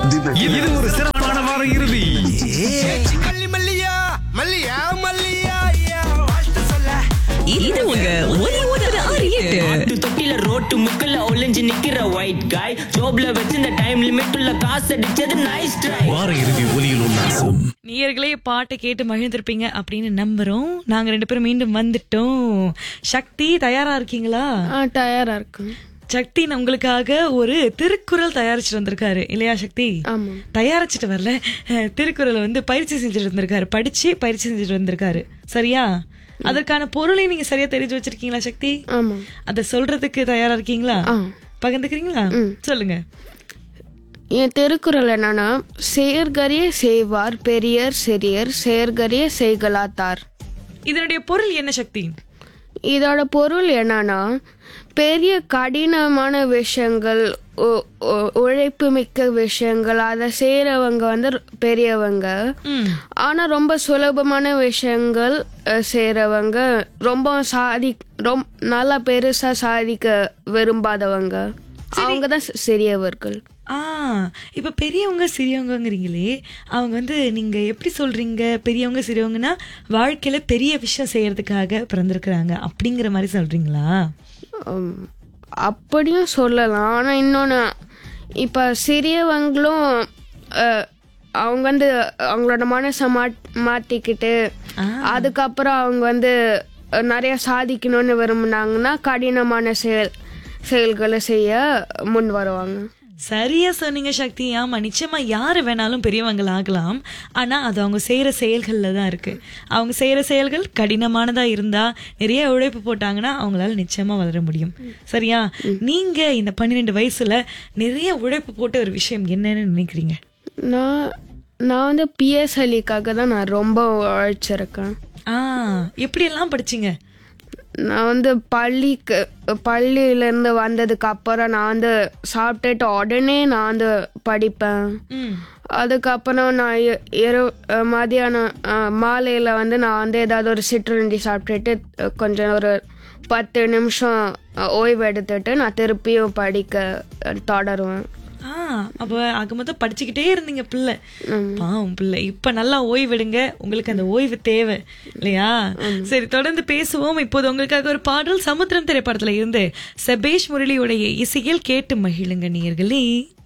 இது ஒரு சிறப்பான வார இறுதி மல்லி மல்லியா மல்லியா மல்லியா ஐயா, வாழ்த்து சொல்ல இது உங்க ஒலி ஒன்பது ஆறு எட்டு ஆட்டு தொட்டில ரோட்டு முக்கல்ல ஒளிஞ்சு நிக்கிற ஒயிட் காய் ஜோப்ல வச்சிருந்த டைம் லிமிட் உள்ள காசு அடிச்சது நைஸ் ட்ரை வார இறுதி ஒலியில் உல்லாசம் நேயர்களே பாட்டை கேட்டு மகிழ்ந்திருப்பீங்க அப்படின்னு நம்புறோம் நாங்க ரெண்டு பேரும் மீண்டும் வந்துட்டோம் சக்தி தயாரா இருக்கீங்களா ஆ தயாரா இருக்கு சக்தி உங்களுக்காக ஒரு திருக்குறள் தயாரிச்சுட்டு வந்திருக்காரு இல்லையா சக்தி ஆமா தயாரிச்சுட்டு வரல அஹ், திருக்குறளை வந்து பயிற்சி செஞ்சுட்டு வந்திருக்காரு படிச்சு பயிற்சி செஞ்சுட்டு வந்திருக்காரு சரியா அதற்கான பொருளை நீங்க சரியா தெரிஞ்சு வச்சிருக்கீங்களா சக்தி ஆமா அத சொல்றதுக்கு தயாரா இருக்கீங்களா ஆ. பகிர்ந்துக்கிறீங்களா சொல்லுங்க என் திருக்குறள் என்னன்னா செயற்கரிய செய்வார் பெரியர் சிறியர் செயற்கரிய செய்கலாத்தார் இதனுடைய பொருள் என்ன சக்தி இதோட பொருள் என்னன்னா பெரிய கடினமான விஷயங்கள் உ- உ- உழைப்பு மிக்க விஷயங்கள் அதை செய்யறவங்க வந்து பெரியவங்க ம். ஆனா ரொம்ப சுலபமான விஷயங்கள் அஹ், செய்றவங்க ரொம்ப சாதி ரொம்ப நல்லா பெருசா சாதிக்க விரும்பாதவங்க அவங்க தான் சிறியவர்கள் ஆ இப்ப பெரியவங்க சிறியவங்கங்கிறீங்களே அவங்க வந்து நீங்க எப்படி சொல்றீங்க பெரியவங்க சிறியவங்கன்னா வாழ்க்கையில பெரிய விஷயம் செய்யறதுக்காக பிறந்திருக்கிறாங்க அப்படிங்கிற மாதிரி சொல்றீங்களா உம், அப்படியும் சொல்லலாம் ஆனா இன்னொன்று இப்போ சிறியவங்களும் அஹ், அவங்க வந்து அவங்களோட மனசை மாட் மாற்றிக்கிட்டு அதுக்கப்புறம் அவங்க வந்து அஹ், நிறைய சாதிக்கணும்னு விரும்புனாங்கன்னா கடினமான செயல் செயல்களை செய்ய முன் வருவாங்க சரியா சொன்னீங்க சக்தி ஆமா நிச்சயமா யாரு வேணாலும் பெரியவங்கள் ஆகலாம் ஆனா அது அவங்க செய்யற செயல்கள்ல தான் இருக்கு அவங்க செய்யற செயல்கள் கடினமானதா இருந்தா நிறைய உழைப்பு போட்டாங்கன்னா அவங்களால நிச்சயமா வளர முடியும் சரியா நீங்க இந்த பன்னிரெண்டு வயசுல நிறைய உழைப்பு போட்ட ஒரு விஷயம் என்னன்னு நினைக்கிறீங்க நான் நான் வந்து பிஎஸ்எல்இக்காக தான் நான் ரொம்ப உழைச்சிருக்கேன் ஆ எப்படி எல்லாம் படிச்சீங்க நான் வந்து பள்ளிக்கு பள்ளியிலேருந்து வந்ததுக்கு அப்புறம் நான் வந்து சாப்பிட்டுட்டு உடனே நான் வந்து படிப்பேன் ம் அதுக்கப்புறம் நான் இ- இரவு அஹ் மதியானம் அஹ் மாலையில் வந்து நான் வந்து ஏதாவது ஒரு சிற்றுண்டி சாப்பிட்டுட்டு அஹ் கொஞ்சம் ஒரு பத்து நிமிஷம் அஹ் ஓய்வு எடுத்துட்டு நான் திருப்பியும் படிக்க அஹ் தொடருவேன் ஆ அப்ப ஆக மொத்தம் படிச்சுக்கிட்டே இருந்தீங்க பிள்ளை பாவம் பிள்ளை இப்ப நல்லா ஓய்வெடுங்க உங்களுக்கு அந்த ஓய்வு தேவை இல்லையா சரி தொடர்ந்து பேசுவோம் இப்போது உங்களுக்காக ஒரு பாடல் சமுத்திரம் திரைப்படத்துல இருந்து செபேஷ் முரளியுடைய இசையில் கேட்டு மகிழுங்க நேயர்களே